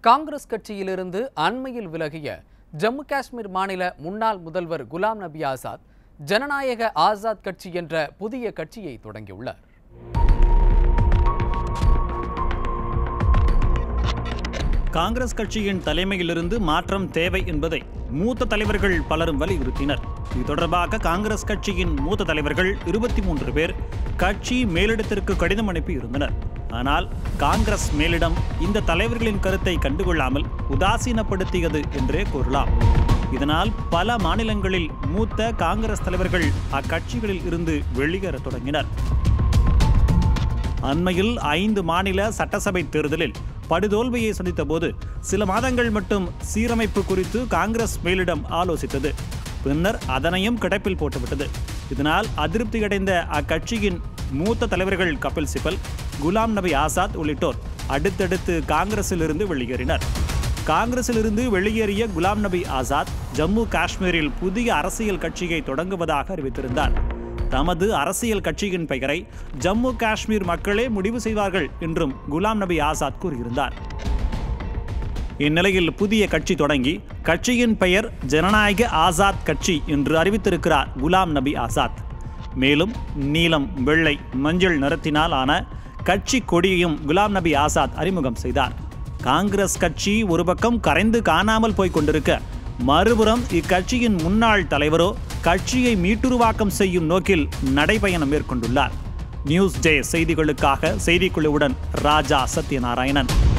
காங்கிரஸ் கட்சியிலிருந்து அண்மையில் விலகிய ஜம்மு காஷ்மீர் மாநில முன்னாள் முதல்வர் குலாம் நபி ஆசாத் ஜனநாயக ஆசாத் கட்சி என்ற புதிய கட்சியை தொடங்கியுள்ளார் காங்கிரஸ் கட்சியின் தலைமையிலிருந்து மாற்றம் தேவை என்பதை மூத்த தலைவர்கள் பலரும் வலியுறுத்தினர் இது தொடர்பாக காங்கிரஸ் கட்சியின் மூத்த தலைவர்கள் இருபத்தி மூன்று பேர் கட்சி மேலிடத்திற்கு கடிதம் அனுப்பியிருந்தனர் ஆனால் காங்கிரஸ் மேலிடம் இந்த தலைவர்களின் கருத்தை கண்டுகொள்ளாமல் உதாசீனப்படுத்தியது என்றே கூறலாம் இதனால் பல மாநிலங்களில் மூத்த காங்கிரஸ் தலைவர்கள் அக்கட்சிகளில் இருந்து வெளியேறத் தொடங்கினர் அண்மையில் ஐந்து மாநில சட்டசபை தேர்தலில் படுதோல்வியை சந்தித்த போது சில மாதங்கள் மட்டும் சீரமைப்பு குறித்து காங்கிரஸ் மேலிடம் ஆலோசித்தது பின்னர் அதனையும் கிடப்பில் போட்டுவிட்டது இதனால் அதிருப்தியடைந்த அக்கட்சியின் மூத்த தலைவர்கள் கபில் சிபல் குலாம் நபி ஆசாத் உள்ளிட்டோர் அடுத்தடுத்து காங்கிரசிலிருந்து வெளியேறினர் காங்கிரசிலிருந்து வெளியேறிய குலாம் நபி ஆசாத் ஜம்மு காஷ்மீரில் புதிய அரசியல் கட்சியை தொடங்குவதாக அறிவித்திருந்தார் தமது அரசியல் கட்சியின் பெயரை ஜம்மு காஷ்மீர் மக்களே முடிவு செய்வார்கள் என்றும் குலாம் நபி ஆசாத் கூறியிருந்தார் இந்நிலையில் புதிய கட்சி தொடங்கி கட்சியின் பெயர் ஜனநாயக ஆசாத் கட்சி என்று அறிவித்திருக்கிறார் குலாம் நபி ஆசாத் மேலும் நீலம் வெள்ளை மஞ்சள் நிறத்தினால் ஆன கட்சி கொடியையும் குலாம் நபி ஆசாத் அறிமுகம் செய்தார் காங்கிரஸ் கட்சி ஒரு பக்கம் கரைந்து காணாமல் போய்க் கொண்டிருக்க மறுபுறம் இக்கட்சியின் முன்னாள் தலைவரோ கட்சியை மீட்டுருவாக்கம் செய்யும் நோக்கில் நடைபயணம் மேற்கொண்டுள்ளார் நியூஸ் டே செய்திகளுக்காக செய்திக்குழுவுடன் ராஜா சத்யநாராயணன்